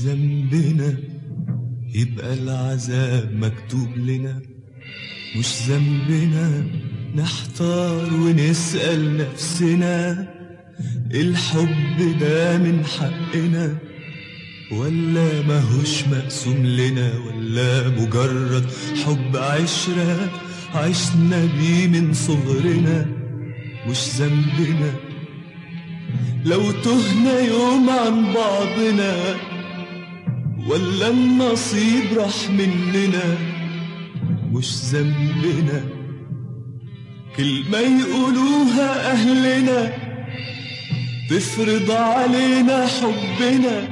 ذنبنا يبقى العذاب مكتوب لنا مش ذنبنا نحتار ونسأل نفسنا الحب ده من حقنا ولا ماهوش مقسوم لنا ولا مجرد حب عشرة عشنا بيه من صغرنا مش ذنبنا لو تهنا يوم عن بعضنا ولا النصيب راح مننا مش ذنبنا كلمة يقولوها أهلنا تفرض علينا حبنا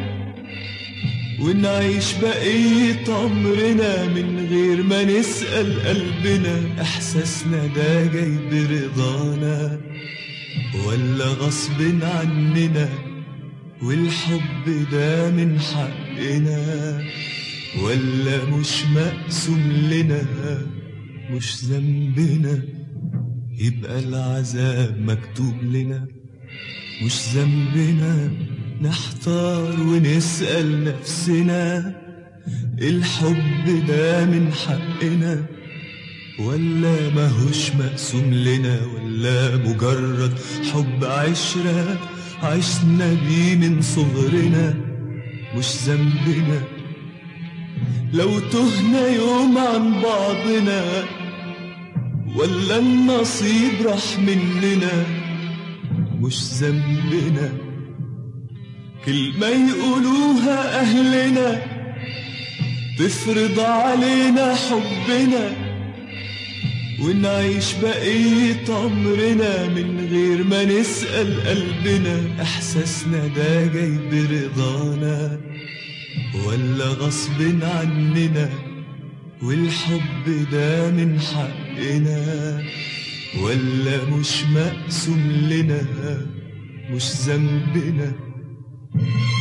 ونعيش بقية عمرنا من غير ما نسأل قلبنا إحساسنا ده جاي برضانا ولا غصب عننا والحب ده من حقنا ولا مش مقسوم لنا مش ذنبنا يبقى العذاب مكتوب لنا مش ذنبنا نحتار ونسأل نفسنا الحب ده من حقنا ولا ماهوش مقسوم لنا ولا مجرد حب عشرة عشنا بيه من صغرنا مش ذنبنا لو تهنا يوم عن بعضنا ولا النصيب راح مننا مش ذنبنا كلمة يقولوها أهلنا تفرض علينا حبنا ونعيش بقية عمرنا من غير ما نسأل قلبنا إحساسنا ده جاي برضانا ولا غصب عننا والحب ده من حقنا ولا مش مقسوم لنا مش ذنبنا